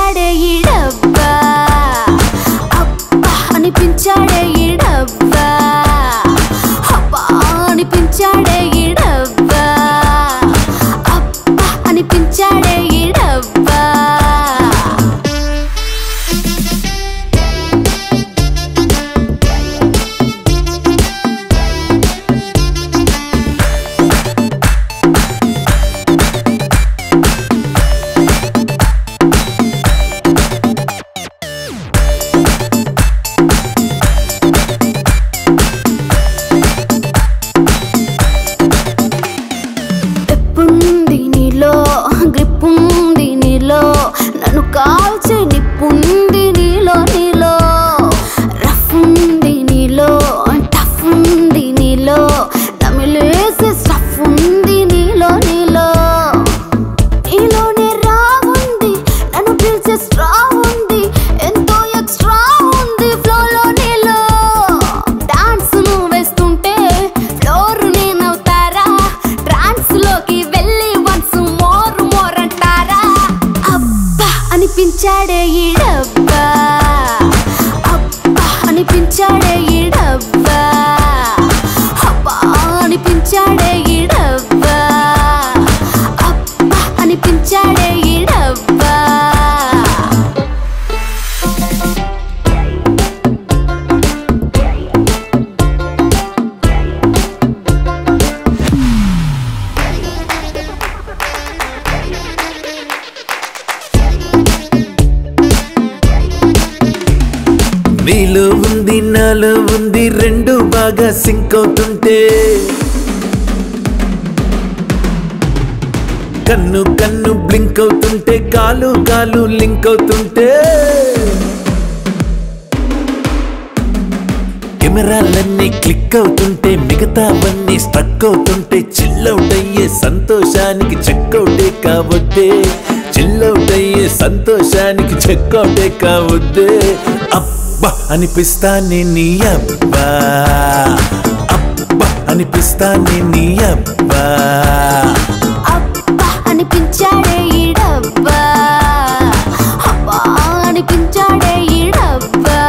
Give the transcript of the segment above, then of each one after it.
అనిపించాడే ఈ డబ్బా అబ్బా అనిపించాడే ఈ డబ్బా అబ్బా అనిపించాడే ఈ డబ్బా అబ్బా అనిపించాడే ఈ డబ్బా ఎప్పుంది నీలో గ్రిప్పుంది నీలో నన్ను కాల్చే నిప్పుంది నీలో నీలో రఫ్ ఉంది నీలో టఫ్ ఉంది నీలో నమిలేసే స్టఫ్ ఉంది నీలో నీలో నీలోనే రావుంది నన్ను పిలిచే స్ట్రా ఉంది ఎంతో ఎక్స్ట్రా ఉంది ఫ్లోలో నీలో డాన్స్ నువ్వు వేస్తుంటే ఫ్లోర్ నేనవుతారా ట్రాన్స్ లోకి వెళ్ళి వన్స్ మోర్ మోర్ అంటారా అబ్బా అనిపించాడే ఈ డబ్బా అబ్బా అనిపించాడే ఈ డబ్బా అబ్బా అనిపించాడే ఈ డబ్బా అబ్బా అనిపించాడే ఈ డబ్బా నీలో ఉంది నాలో ఉంది రెండు బాగా సింక్ అవుతుంటే కన్ను కన్ను బ్లింక్ అవుతుంటే కాలు కాలు లింక్ అవుతుంటే కెమెరాలన్నీ క్లిక్ అవుతుంటే మిగతావన్నీ స్ట్రక్ అవుతుంటే చిల్లౌట్ అయ్యే సంతోషానికి చెక్అవుటే కావద్దే చిల్లౌట్ అయ్యే సంతోషానికి చెక్అవుటే కావద్దే అబ్బా అనిపిస్తానే నీ అబ్బా అబ్బా అనిపిస్తానే నీ అబ్బా అబ్బా అనిపించాడే ఈ డబ్బా అబ్బా అనిపించాడే ఈ డబ్బా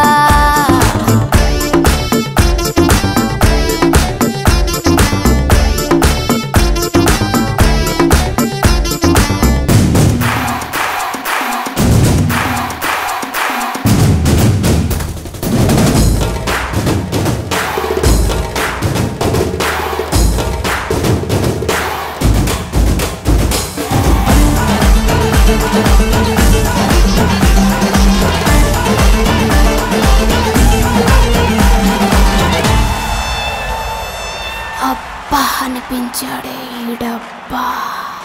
అబ్బా అనిపించాడే ఈ డబ్బా